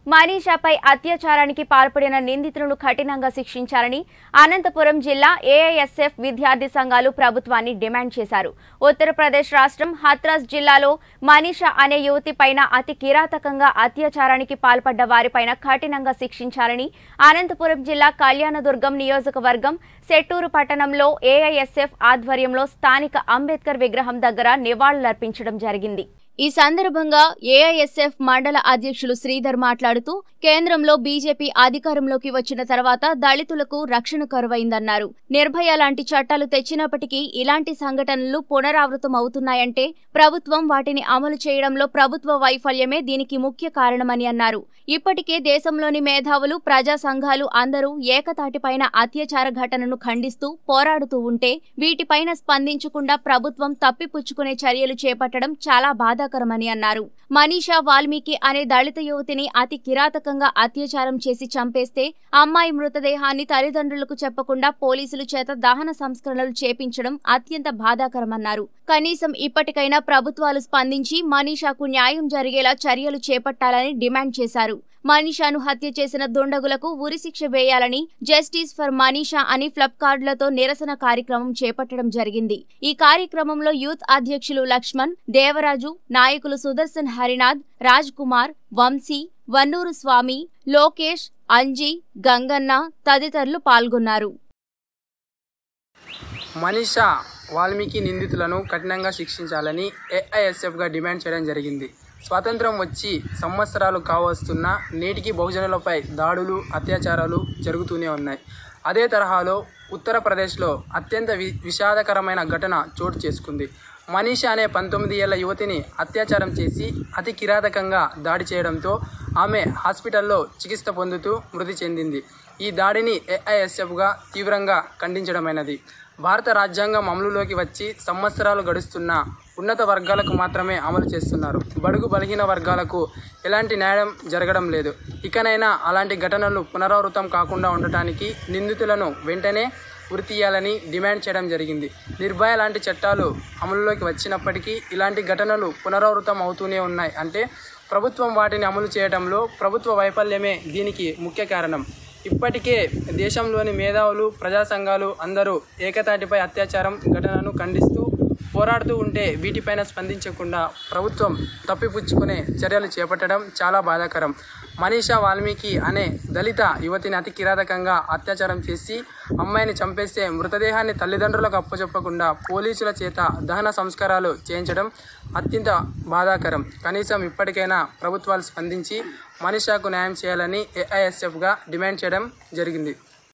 మనీషాపై అత్యాచారానికి పాల్పడిన నిందితులను కఠినంగా శిక్షించాలని అనంతపురం జిల్లా ఏఐఎస్ఎఫ్ విద్యార్థి సంఘాలు ప్రభుత్వాన్ని డిమాండ్ చేశారు ఉత్తరప్రదేశ్ రాష్ట్రం హత్రాస్ జిల్లాలో మనీషా అనే యువతి పైన అతి కిరాతకంగా అత్యాచారానికి పాల్పడ్డ వారిపైన కఠినంగా శిక్షించాలని అనంతపురం జిల్లా కళ్యాణదుర్గం నియోజకవర్గం సెట్టూరు పట్టణంలో ఏఐఎస్ఎఫ్ ఆధ్వర్యంలో స్థానిక అంబేద్కర్ విగ్రహం దగ్గర నివాళులర్పించడం జరిగింది ఈ సందర్భంగా ఏఐఎస్ఎఫ్ మండల అధ్యక్షులు శ్రీధర్ మాట్లాడుతూ కేంద్రంలో బీజేపీ అధికారంలోకి వచ్చిన తర్వాత దళితులకు రక్షణ కరువైందన్నారు నిర్భయ లాంటి చట్టాలు తెచ్చినప్పటికీ ఇలాంటి సంఘటనలు పునరావృతం అవుతున్నాయంటే ప్రభుత్వం వాటిని అమలు చేయడంలో ప్రభుత్వ వైఫల్యమే దీనికి ముఖ్య కారణమని అన్నారు ఇప్పటికే దేశంలోని మేధావులు ప్రజా సంఘాలు అందరూ ఏకతాటిపైన అత్యాచార ఘటనను ఖండిస్తూ పోరాడుతూ ఉంటే వీటిపైన స్పందించకుండా ప్రభుత్వం తప్పిపుచ్చుకునే చర్యలు చేపట్టడం చాలా బాధాకరమని అన్నారు మనీషా వాల్మీకి అనే దళిత యువతిని అతి కిరాతకంగా అత్యాచారం చేసి చంపేస్తే అమ్మాయి మృతదేహాన్ని తల్లిదండ్రులకు చెప్పకుండా పోలీసుల చేత దహన సంస్కరణలు చేపించడం అత్యంత బాధాకరమన్నారు కనీసం ఇప్పటికైనా ప్రభుత్వాలు స్పందించి మనీషాకు న్యాయం జరిగేలా చర్యలు చేపట్టాలని డిమాండ్ చేశారు మనీషాను హత్య చేసిన దుండగులకు ఉరిశిక్ష వేయాలని జస్టిస్ ఫర్ మనీషా అని ఫ్లిప్కార్డులతో నిరసన కార్యక్రమం చేపట్టడం జరిగింది ఈ కార్యక్రమంలో యూత్ అధ్యక్షులు లక్ష్మణ్ దేవరాజు నాయకులు సుదర్శన్ హరినాథ్ రాజ్ కుమార్ వంశీ వన్నూరు స్వామి లోకేష్ అంజీ గంగన్న తదితరులు పాల్గొన్నారు మనీషా వాల్మీకి నిందితులను కఠినంగా శిక్షించాలని ఏఐఎస్ఎఫ్గా డిమాండ్ చేయడం జరిగింది స్వాతంత్రం వచ్చి సంవత్సరాలు కావస్తున్నా నేటికి బహుజనులపై దాడులు అత్యాచారాలు జరుగుతూనే ఉన్నాయి అదే తరహాలో ఉత్తరప్రదేశ్లో అత్యంత వి విషాదకరమైన ఘటన చోటు చేసుకుంది మనీషా అనే పంతొమ్మిది ఏళ్ల యువతిని అత్యాచారం చేసి అతి కిరాతకంగా దాడి చేయడంతో ఆమె హాస్పిటల్లో చికిత్స పొందుతూ మృతి చెందింది ఈ దాడిని ఏఐఎస్ఎఫ్గా తీవ్రంగా ఖండించడమైనది భారత రాజ్యాంగం అమలులోకి వచ్చి సంవత్సరాలు గడుస్తున్నా ఉన్నత వర్గాలకు మాత్రమే అమలు చేస్తున్నారు బడుగు బలహీన వర్గాలకు ఎలాంటి న్యాయం జరగడం లేదు ఇకనైనా అలాంటి ఘటనలు పునరావృతం కాకుండా ఉండటానికి నిందితులను వెంటనే ఉరి తీయాలని డిమాండ్ చేయడం జరిగింది నిర్భయ లాంటి చట్టాలు అమలులోకి వచ్చినప్పటికీ ఇలాంటి ఘటనలు పునరావృతం అవుతూనే ఉన్నాయి అంటే ప్రభుత్వం వాటిని అమలు చేయడంలో ప్రభుత్వ వైఫల్యమే దీనికి ముఖ్య కారణం ఇప్పటికే దేశంలోని మేధావులు ప్రజా సంఘాలు అందరూ ఏకతాటిపై అత్యాచారం ఘటనను ఖండిస్తూ పోరాడుతూ ఉంటే వీటిపైన స్పందించకుండా ప్రభుత్వం తప్పిపుచ్చుకునే చర్యలు చేపట్టడం చాలా బాధాకరం మనీషా వాల్మీకి అనే దళిత యువతిని అతి కిరాతకంగా అత్యాచారం చేసి అమ్మాయిని చంపేస్తే మృతదేహాన్ని తల్లిదండ్రులకు అప్పచెప్పకుండా పోలీసుల చేత దహన సంస్కారాలు చేయించడం అత్యంత బాధాకరం కనీసం ఇప్పటికైనా ప్రభుత్వాలు స్పందించి మనీషాకు న్యాయం చేయాలని ఏఐఎస్ఎఫ్గా డిమాండ్ చేయడం జరిగింది